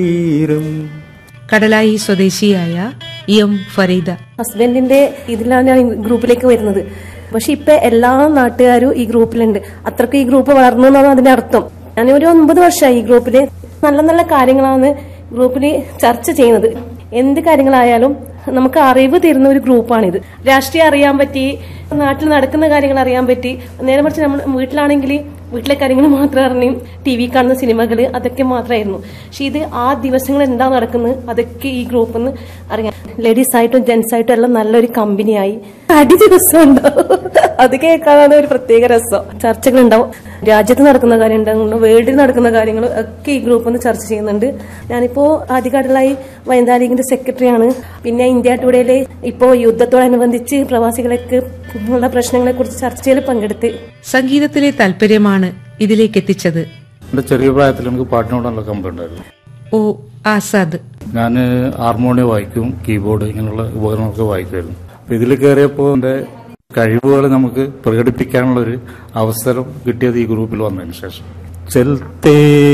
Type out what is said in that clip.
തീരും കടലായി സ്വദേശിയായ എം ഫരീദ ഹസ്ബൻഡിന്റെ ഇതിലാണ് ഞാൻ ഈ ഗ്രൂപ്പിലേക്ക് വരുന്നത് പക്ഷെ ഇപ്പൊ എല്ലാ നാട്ടുകാരും ഈ ഗ്രൂപ്പിലുണ്ട് അത്രക്ക് ഈ ഗ്രൂപ്പ് വളർന്നു എന്നാണ് അതിന്റെ അർത്ഥം ഞാൻ ഒരു ഒൻപത് വർഷമായി ഈ ഗ്രൂപ്പില് നല്ല നല്ല കാര്യങ്ങളാണ് ഗ്രൂപ്പിൽ ചർച്ച ചെയ്യുന്നത് എന്ത് കാര്യങ്ങളായാലും നമുക്ക് അറിവ് തരുന്ന ഒരു ഗ്രൂപ്പാണിത് രാഷ്ട്രീയം അറിയാൻ പറ്റി നാട്ടിൽ നടക്കുന്ന കാര്യങ്ങൾ അറിയാൻ പറ്റി നേരെ മറിച്ച് നമ്മൾ വീട്ടിലാണെങ്കിൽ വീട്ടിലെ കാര്യങ്ങൾ മാത്രം അറിഞ്ഞും ടി വി കാണുന്ന സിനിമകൾ അതൊക്കെ മാത്രമായിരുന്നു പക്ഷെ ഇത് ആ ദിവസങ്ങൾ എന്താ നടക്കുന്നത് അതൊക്കെ ഈ ഗ്രൂപ്പിൽ നിന്ന് അറിയാം ലേഡീസ് ആയിട്ടും ജെന്റ്സ് ആയിട്ടും എല്ലാം നല്ലൊരു കമ്പനിയായി അടി ദിവസം ഉണ്ടാവും അത് കേൾക്കാനാണ് ഒരു പ്രത്യേക രസം ചർച്ചകൾ ഉണ്ടാവും രാജ്യത്ത് നടക്കുന്ന കാര്യം ഉണ്ടാകുന്നു വേൾഡിൽ നടക്കുന്ന കാര്യങ്ങൾ ഒക്കെ ഈ ഗ്രൂപ്പിൽ നിന്ന് ചർച്ച ചെയ്യുന്നുണ്ട് ഞാനിപ്പോ ആദ്യഘട്ടത്തിലായി വനിതാ ലീഗിന്റെ സെക്രട്ടറിയാണ് പിന്നെ ഇന്ത്യ ടുഡേയിലെ ഇപ്പോ യുദ്ധത്തോടനുബന്ധിച്ച് പ്രവാസികളൊക്കെ ഉള്ള പ്രശ്നങ്ങളെ കുറിച്ച് ചർച്ചയിൽ പങ്കെടുത്ത് സംഗീതത്തിലെ താല്പര്യമാണ് ഇതിലേക്ക് എത്തിച്ചത് എൻ്റെ ചെറിയ പ്രായത്തിൽ എനിക്ക് പാട്ടിനോട് നല്ല കമ്പുണ്ടായിരുന്നു ഓ ആസാദ് ഞാൻ ഹാർമോണിയം വായിക്കും കീബോർഡ് ഇങ്ങനെയുള്ള ഉപകരണങ്ങളൊക്കെ വായിക്കുമായിരുന്നു അപ്പൊ ഇതിൽ കയറിയപ്പോൾ എൻ്റെ കഴിവുകൾ നമുക്ക് പ്രകടിപ്പിക്കാനുള്ള ഒരു അവസരം കിട്ടിയത് ഈ ഗ്രൂപ്പിൽ വന്നതിന് ശേഷം ചെൽത്തേ